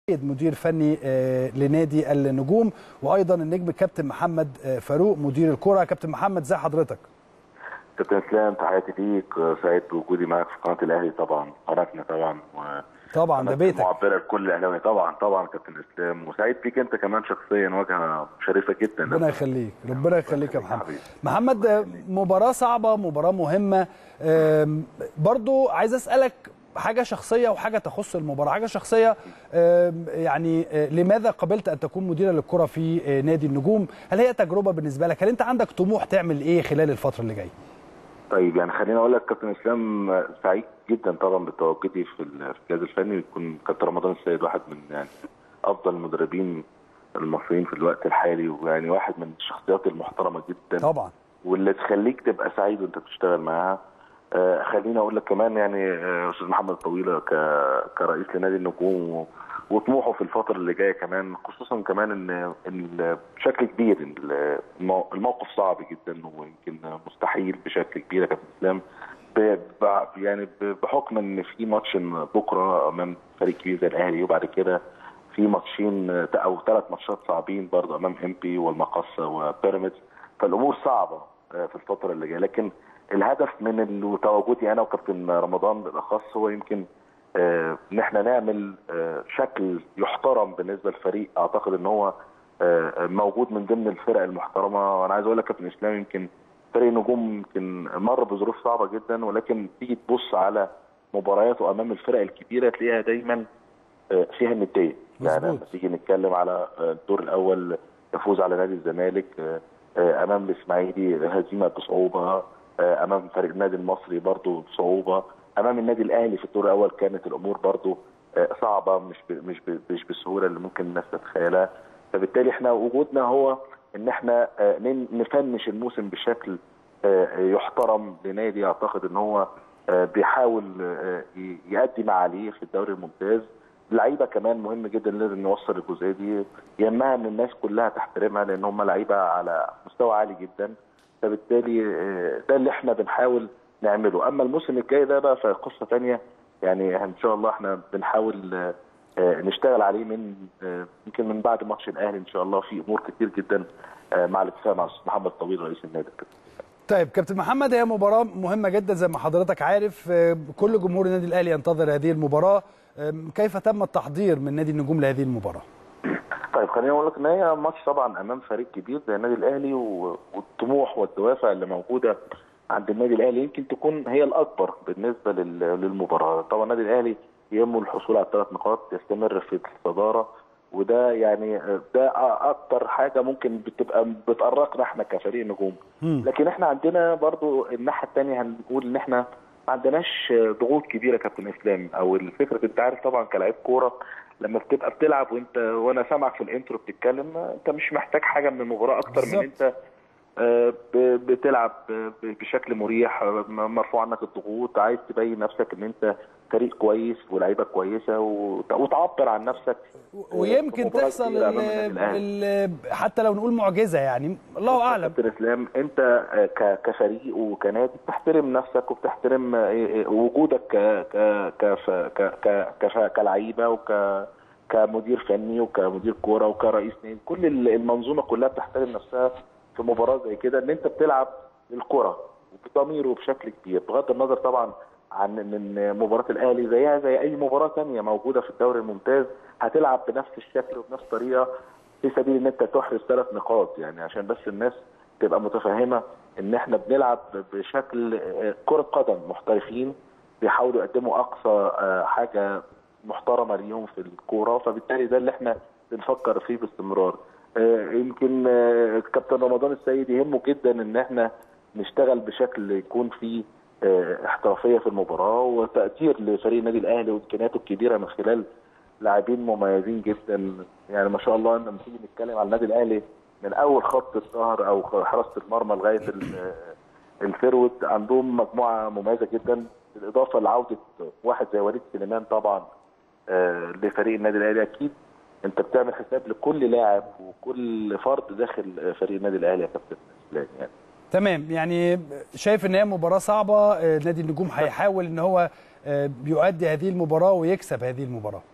مدير فني لنادي النجوم وايضا النجم كابتن محمد فاروق مدير الكره كابتن محمد ازي حضرتك كابتن اسلام تحياتي ليك سعيد بوجودي معاك في قناه الاهلي طبعا قناتنا طبعا و... طبعا ده بيتك معبره لكل اهلاوي طبعا طبعا كابتن اسلام وسعيد بيك انت كمان شخصيا واجهه شريفه جدا ربنا يخليك ربنا يخليك يا محمد محمد مباراه صعبه مباراه مهمه برضو عايز اسالك حاجه شخصيه وحاجه تخص المباراه حاجه شخصيه يعني لماذا قبلت ان تكون مديرا للكره في نادي النجوم هل هي تجربه بالنسبه لك هل انت عندك طموح تعمل ايه خلال الفتره اللي جايه طيب يعني خليني اقول لك كابتن اسلام سعيد جدا طبعا بتواجدي في الجهاز الفني يكون كابتن رمضان السيد واحد من يعني افضل المدربين المصريين في الوقت الحالي ويعني واحد من الشخصيات المحترمه جدا طبعا واللي تخليك تبقى سعيد وانت بتشتغل معاها آه خليني اقول لك كمان يعني استاذ آه محمد طويله ك... كرئيس لنادي النجوم وطموحه في الفتره اللي جايه كمان خصوصا كمان ان ان بشكل كبير الموقف صعب جدا ويمكن مستحيل بشكل كبير يا كابتن اسلام ب... يعني بحكم ان في ماتش بكره امام فريق كبير زي الاهلي وبعد كده في ماتشين او ثلاث ماتشات صعبين برضه امام امبي والمقصه وبيراميدز فالامور صعبه في الفتره اللي جايه لكن الهدف من تواجدي انا وكابتن رمضان بالاخص هو يمكن آه ان احنا نعمل آه شكل يحترم بالنسبه للفريق اعتقد ان هو آه موجود من ضمن الفرق المحترمه وانا عايز اقول لك كابتن اسلام يمكن فريق النجوم يمكن مر بظروف صعبه جدا ولكن تيجي تبص على مبارياته امام الفرق الكبيره تلاقيها دايما فيها النديه يعني لما تيجي نتكلم على الدور الاول يفوز على نادي الزمالك امام الاسماعيلي هزيمه بصعوبه امام فريق النادي المصري برضو بصعوبه امام النادي الاهلي في الدور الاول كانت الامور برضو صعبه مش مش مش بالسهوله اللي ممكن الناس تتخيلها فبالتالي احنا وجودنا هو ان احنا نفنش الموسم بشكل يحترم لنادي اعتقد ان هو بيحاول يأدي ما عليه في الدوري الممتاز لعيبه كمان مهم جدا لازم نوصل الجزئيه دي يهمها ان الناس كلها تحترمها لان هم لعيبه على مستوى عالي جدا فبالتالي ده اللي احنا بنحاول نعمله اما الموسم الجاي ده بقى فقصه ثانيه يعني ان شاء الله احنا بنحاول نشتغل عليه من يمكن من بعد ماتش الاهلي ان شاء الله في امور كتير جدا مع الاتفاق مع محمد طويل رئيس النادي طيب كابتن محمد هي مباراه مهمه جدا زي ما حضرتك عارف كل جمهور النادي الاهلي ينتظر هذه المباراه كيف تم التحضير من نادي النجوم لهذه المباراه طيب خليني اقول لك ان هي ماتش طبعا امام فريق كبير زي النادي الاهلي والطموح والدوافع اللي موجوده عند النادي الاهلي يمكن تكون هي الاكبر بالنسبه للمباراه طبعا النادي الاهلي يهمه الحصول على الثلاث نقاط يستمر في الصداره وده يعني ده اكتر حاجه ممكن بتبقى بتقرقنا احنا كفريق نجوم لكن احنا عندنا برضو الناحيه الثانيه هنقول ان احنا ما عندناش ضغوط كبيره كابتن اسلام او الفكره انت عارف طبعا كلاعب كوره لما بتبقى بتلعب وانت وانا سامعك في الانترو بتتكلم انت مش محتاج حاجه من المباراه اكتر من انت بتلعب بشكل مريح مرفوع عنك الضغوط عايز تبين نفسك ان انت فريق كويس ولاعيبه كويسه وتعبر عن نفسك ويمكن تحصل ال ال حتى لو نقول معجزه يعني الله اعلم كابتن اسلام انت كفريق وكنادي بتحترم نفسك وبتحترم وجودك ك ك كلعيبه وك كمدير فني وكمدير كوره وكرئيس نادي كل المنظومه كلها بتحترم نفسها في مباراه زي كده ان انت بتلعب للكره وبضمير وبشكل كبير بغض النظر طبعا عن من مباراه الاهلي زيها زي اي مباراه ثانيه موجوده في الدوري الممتاز هتلعب بنفس الشكل وبنفس الطريقه في سبيل ان انت تحرز ثلاث نقاط يعني عشان بس الناس تبقى متفهمه ان احنا بنلعب بشكل كره قدم محترفين بيحاولوا يقدموا اقصى حاجه محترمه ليهم في الكوره فبالتالي ده اللي احنا بنفكر فيه باستمرار يمكن كابتن رمضان السيد يهمه جدا ان احنا نشتغل بشكل يكون فيه احترافيه في المباراه وتقدير لفريق النادي الاهلي وامكانياته الكبيره من خلال لاعبين مميزين جدا يعني ما شاء الله لما تيجي نتكلم على النادي الاهلي من اول خط الظهر او حراسه المرمى لغايه الفيرود عندهم مجموعه مميزه جدا بالاضافه لعوده واحد زي وليد سليمان طبعا لفريق النادي الاهلي اكيد انت بتعمل حساب لكل لاعب وكل فرد داخل فريق النادي الاهلي يا كابتن اسلام يعني تمام يعني شايف ان هي مباراه صعبه نادي النجوم هيحاول ان هو يؤدي هذه المباراه ويكسب هذه المباراه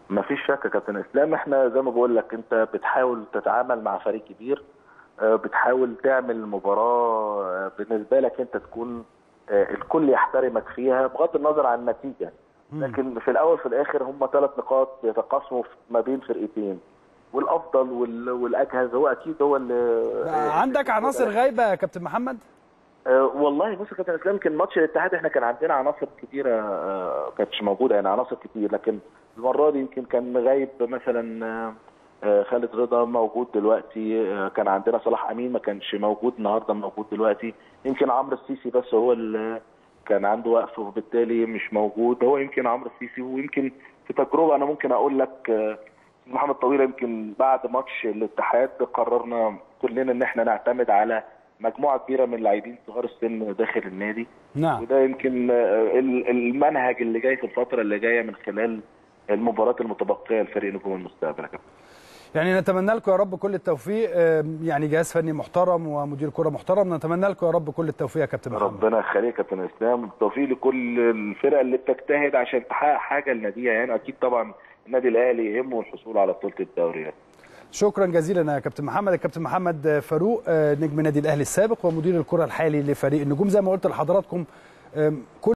ما فيش شك يا كابتن اسلام احنا زي ما بقول لك انت بتحاول تتعامل مع فريق كبير آه، بتحاول تعمل مباراه آه، بالنسبه لك انت تكون آه، الكل يحترمك فيها بغض النظر عن النتيجه لكن في الاول في الاخر هم ثلاث نقاط يتقاسموا ما بين فرقتين والافضل وال- والاجهز هو اكيد هو اللي عندك عناصر غايبه يا كابتن محمد أه والله بص يا كابتن اسلام يمكن ماتش الاتحاد احنا كان عندنا عناصر كتيره أه كانتش موجوده يعني عناصر كتير لكن المره دي يمكن كان غايب مثلا أه آه، خالد رضا موجود دلوقتي أه كان عندنا صلاح امين ما كانش موجود النهارده موجود دلوقتي يمكن عمرو السيسي بس هو اللي كان عنده وقف وبالتالي مش موجود هو يمكن عمرو السيسي ويمكن في تجربه انا ممكن اقول لك أه محمد طويله يمكن بعد ماتش الاتحاد قررنا كلنا ان احنا نعتمد على مجموعه كبيره من اللاعبين صغار السن داخل النادي نعم وده يمكن آه، ال- المنهج اللي جاي في الفتره اللي جايه من خلال المباريات المتبقيه لفريق نجوم المستقبل يا كابتن. يعني نتمنى لكم يا رب كل التوفيق آم، يعني جهاز فني محترم ومدير كره محترم نتمنى لكم يا رب كل التوفيق يا كابتن محمد ربنا يخليك يا كابتن اسلام بالتوفيق لكل الفرق اللي بتجتهد عشان تحقق حاجه لناديها يعني اكيد طبعا النادي الاهلي يهمه الحصول على بطوله الدوري يعني. شكرا جزيلا يا كابتن محمد الكابتن محمد فاروق آه، نجم نادي الاهلي السابق ومدير الكره الحالي لفريق النجوم زي ما قلت لحضراتكم آم، كل